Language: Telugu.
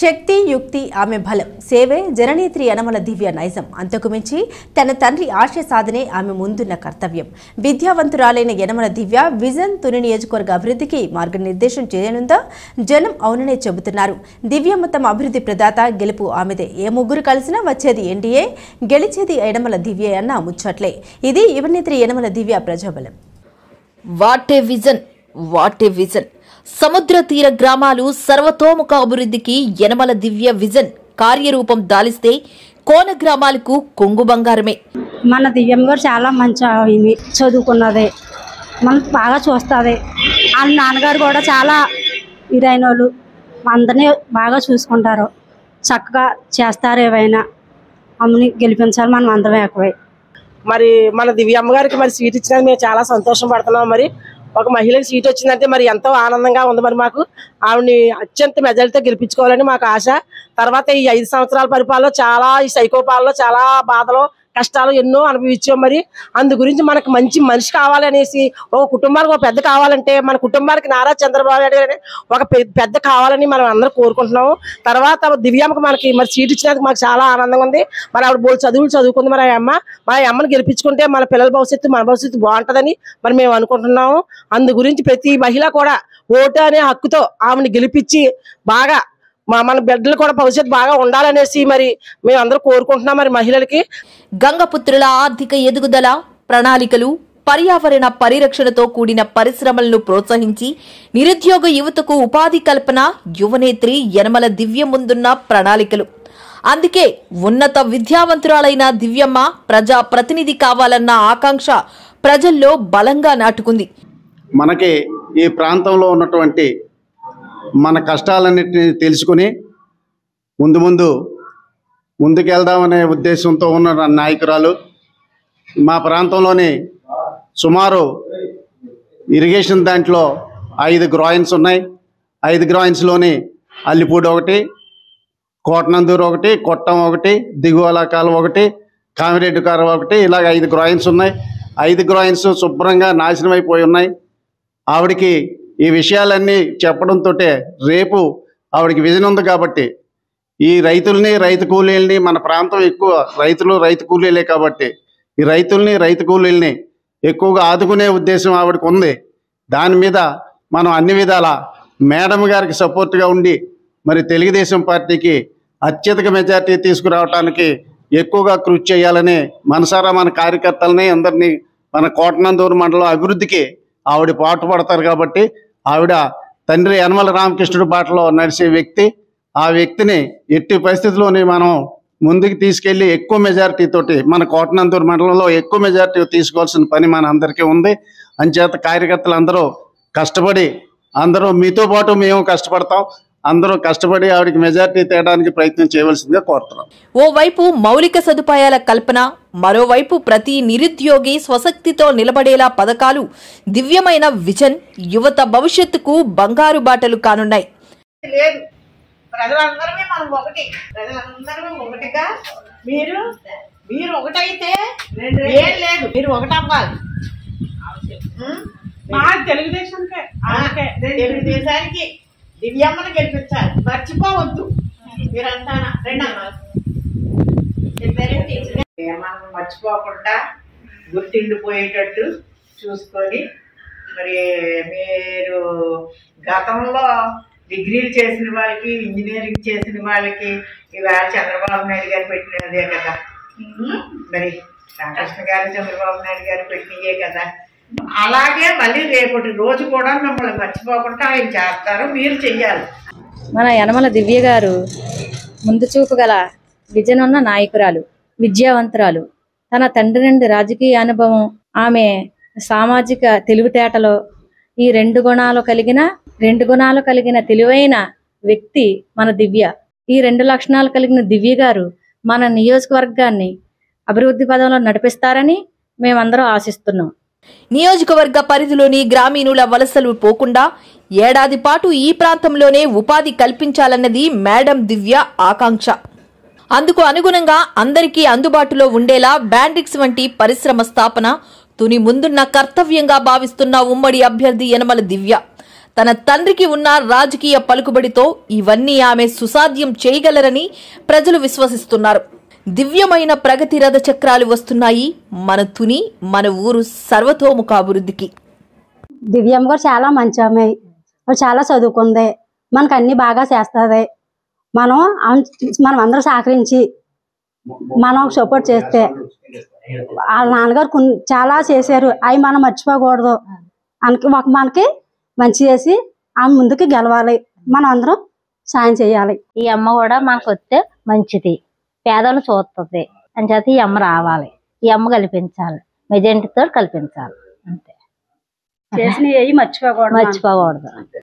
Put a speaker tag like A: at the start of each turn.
A: శక్తి యుక్తి ఆమె బలం సేవే జననేత్రి యనమల దివ్య నైజం అంతకు మించి తన తండ్రి ఆశయ సాధనే ఆమె ముందున్న కర్తవ్యం విద్యావంతురాలైన యనమల దివ్య విజన్ తుని నియోజకవర్గ అభివృద్ధికి మార్గనిర్దేశం చేయనుందా జనం అవుననే చెబుతున్నారు దివ్యమ్మ తమ అభివృద్ధి ప్రదాత గెలుపు ఆమెదే ఏ ముగ్గురు కలిసినా వచ్చేది ఎన్డీఏ గెలిచేది యనమల దివ్య అన్న ముచ్చట్లే ఇది యువనేత్రి యనమల దివ్య ప్రజాబలం
B: what a vision what a vision సముద్ర తీర గ్రామాలు సర్వతోముఖ అభివృద్ధికి యనమల దివ్య విజన్ కార్యరూపం దాలిస్తే కోన గ్రామాలకు కొంగు బంగారమే
C: మన దివ్యమ్మ గారు చాలా మంచి ఆమె చదువుకున్నది మనం బాగా చూస్తుంది వాళ్ళ నాన్నగారు కూడా చాలా ఇరైన వాళ్ళు అందరినీ బాగా చూసుకుంటారు చక్కగా చేస్తారు ఏవైనా అమ్మని గెలిపించాలి మనం అందరం ఎక్కువై
D: మరి మన దివ్యమ్మ గారికి మరి సీట్ ఇచ్చినందుకు మేము చాలా సంతోషం పడుతున్నాం మరి ఒక మహిళకి సీట్ వచ్చిందంటే మరి ఎంతో ఆనందంగా ఉంది మరి మాకు ఆవిడని అత్యంత మెజారిటీతో గెలిపించుకోవాలని మాకు ఆశ తర్వాత ఈ ఐదు సంవత్సరాల పరిపాలనలో చాలా ఈ సైకోపాలలో చాలా బాధలు కష్టాలు ఎన్నో అనుభవించాం మరి అందు గురించి మనకు మంచి మనిషి కావాలనేసి ఒక కుటుంబానికి ఒక పెద్ద కావాలంటే మన కుటుంబానికి నారా చంద్రబాబు నాయుడు గారు ఒక పె- పెద్ద కావాలని మనం అందరం కోరుకుంటున్నాము తర్వాత దివ్యమ్మకి మనకి మరి సీట్ ఇచ్చినందుకు మాకు చాలా ఆనందంగా ఉంది మరి ఆవిడ బోల్ చదువులు చదువుకుంది మరి ఆ అమ్మ మరి ఆ అమ్మని గెలిపించుకుంటే మన పిల్లల భవిష్యత్తు మన భవిష్యత్తు బాగుంటుందని మరి మేము అనుకుంటున్నాము అందు గురించి ప్రతి మహిళ కూడా ఓటు అనే హక్కుతో ఆమెను గెలిపించి బాగా మా మన బిడ్డలు కూడా భవిష్యత్తు బాగా ఉండాలనేసి మరి మేము అందరూ కోరుకుంటున్నాం మరి మహిళలకి
B: గంగపుత్రుల ఆర్థిక ఎదుగుదల ప్రణాళికలు పర్యావరణ పరిరక్షణతో కూడిన పరిశ్రమలను ప్రోత్సహించి నిరుద్యోగ యువతకు ఉపాధి కల్పన యువనేత్రి యనమల దివ్య ముందున్న ప్రణాళికలు అందుకే ఉన్నత విద్యావంతురాలైన దివ్యమ్మ ప్రజా ప్రతినిధి కావాలన్న ఆకాంక్ష ప్రజల్లో బలంగా నాటుకుంది
E: మనకి ఈ ప్రాంతంలో ఉన్నటువంటి మన కష్టాలన్నిటిని తెలుసుకుని ముందు ముందు ముందుకెళ్దామనే ఉద్దేశంతో ఉన్న నాయకురాలు మా ప్రాంతంలోని సుమారు ఇరిగేషన్ దాంట్లో ఐదు గ్రాయిన్స్ ఉన్నాయి ఐదు గ్రాయిన్స్లోని అల్లిపూడి ఒకటి కోటనందూరు ఒకటి కొట్టం ఒకటి దిగువల కాలువ ఒకటి కామిరెడ్డి కాలువ ఒకటి ఇలాగ ఐదు గ్రాయిన్స్ ఉన్నాయి ఐదు గ్రాయిన్స్ శుభ్రంగా నాశనం అయిపోయి ఉన్నాయి ఆవిడకి ఈ విషయాలన్నీ చెప్పడంతో రేపు ఆవిడకి విజన్ ఉంది కాబట్టి ఈ రైతుల్ని రైతు కూలీల్ని మన ప్రాంతం ఎక్కువ రైతులు రైతు కూలీలే కాబట్టి ఈ రైతుల్ని రైతు కూలీల్ని ఎక్కువగా ఆదుకునే ఉద్దేశం ఆవిడకు ఉంది దాని మీద మనం అన్ని విధాల మేడం గారికి సపోర్ట్గా ఉండి మరి తెలుగుదేశం పార్టీకి అత్యధిక మెజార్టీ తీసుకురావడానికి ఎక్కువగా కృషి చేయాలని మనసారా మన కార్యకర్తలని అందరినీ మన కోటనందూరు మండలం అభివృద్ధికి ఆవిడ పాటుపడతారు కాబట్టి ఆవిడ తండ్రి యనమల రామకృష్ణుడి బాటలో నడిచే వ్యక్తి ఆ వ్యక్తిని ఎట్టి పరిస్థితుల్లోని మనం ముందుకు తీసుకెళ్లి ఎక్కువ మెజారిటీ తోటి మన కోటనందూరు మండలంలో ఎక్కువ మెజారిటీ తీసుకోవాల్సిన పని మన అందరికీ ఉంది అంచేత కార్యకర్తలు అందరూ కష్టపడి అందరూ మీతో పాటు మేము కష్టపడతాం అందరూ కష్టపడి ఆవిడకి మెజారిటీ తేయడానికి ప్రయత్నం చేయవలసిందిగా కోరుతున్నాం
B: ఓవైపు మౌలిక సదుపాయాల కల్పన మరోవైపు ప్రతి నిరుద్యోగి స్వశక్తితో నిలబడేలా పథకాలు దివ్యమైన విజన్ యువత భవిష్యత్తుకు బంగారు బాటలు కానున్నాయి
F: లేదు ప్రజలందరమే మనం ఒకటి ప్రజలందరూ ఒకటిగా మీరు మీరు ఒకటైతే ఏం లేదు మీరు ఒకటవ్వాలి ఉం?
G: మా తెలుగుదేశంకే
F: ఆ, తెలుగుదేశానికి దివ్యమ్మని గెలిపించాలి మర్చిపోవద్దు మీరంతా రెండమ్మా చెప్పారేంటి? మనం మర్చిపోకుండా గుర్తిండిపోయేటట్టు చూసుకొని మరి మీరు గతంలో డిగ్రీలు చేసిన వాళ్ళకి ఇంజనీరింగ్ చేసిన వాళ్ళకి ఇవాళ చంద్రబాబు నాయుడు గారు పెట్టినదే కదా ఉం? మరి రామకృష్ణ గారు చంద్రబాబు నాయుడు గారు పెట్టినయే కదా అలాగే మళ్ళీ రేపటి రోజు కూడా మిమ్మల్ని మర్చిపోకుండా ఆయన చేస్తారు మీరు చెయ్యాలి
H: మన యనమల దివ్య గారు ముందు చూపు గల విజన్ ఉన్న నాయకురాలు విద్యావంతురాలు తన తండ్రి నుండి రాజకీయ అనుభవం ఆమె సామాజిక తెలివితేటలో ఈ రెండు గుణాలు కలిగిన రెండు గుణాలు కలిగిన తెలివైన వ్యక్తి మన దివ్య ఈ రెండు లక్షణాలు కలిగిన దివ్య గారు మన నియోజకవర్గాన్ని అభివృద్ధి పదంలో నడిపిస్తారని మేమందరం ఆశిస్తున్నాం
B: నియోజకవర్గ పరిధిలోని గ్రామీణుల వలసలు పోకుండా ఏడాది పాటు ఈ ప్రాంతంలోనే ఉపాధి కల్పించాలన్నది మేడం దివ్య ఆకాంక్ష అందుకు అనుగుణంగా అందరికీ అందుబాటులో ఉండేలా బ్యాండిక్స్ వంటి పరిశ్రమ స్థాపన తుని ముందున్న కర్తవ్యంగా భావిస్తున్న ఉమ్మడి అభ్యర్థి యనమల దివ్య తన తండ్రికి ఉన్న రాజకీయ పలుకుబడితో ఇవన్నీ ఆమె సుసాధ్యం చేయగలరని ప్రజలు విశ్వసిస్తున్నారు దివ్యమైన ప్రగతి రథ చక్రాలు వస్తున్నాయి మన తుని మన ఊరు సర్వతోముఖాభివృద్ధికి
C: దివ్యమ్మ గారు చాలా మంచి అమ్మాయి ఆవిడ చాలా చదువుకుంది మనకు అన్ని బాగా చేస్తుంది మనం ఆమె- మనం అందరూ సహకరించి మనం సపోర్ట్ చేస్తే వాళ్ళ నాన్నగారు కొన్ని చాలా చేశారు అవి మనం మర్చిపోకూడదు మనకి ఒక మనకి మంచి చేసి ఆమె ముందుకు గెలవాలి మనం అందరం సాయం చేయాలి
I: ఈ అమ్మ కూడా మనకు వస్తే మంచిది పేదలు చూస్తుంది అని చేత ఈ అమ్మ రావాలి ఈ అమ్మ కల్పించాలి మెజెంట్తో కల్పించాలి అంతే
C: చేసిన ఏవి మర్చిపోకూడదు
I: మర్చిపోకూడదు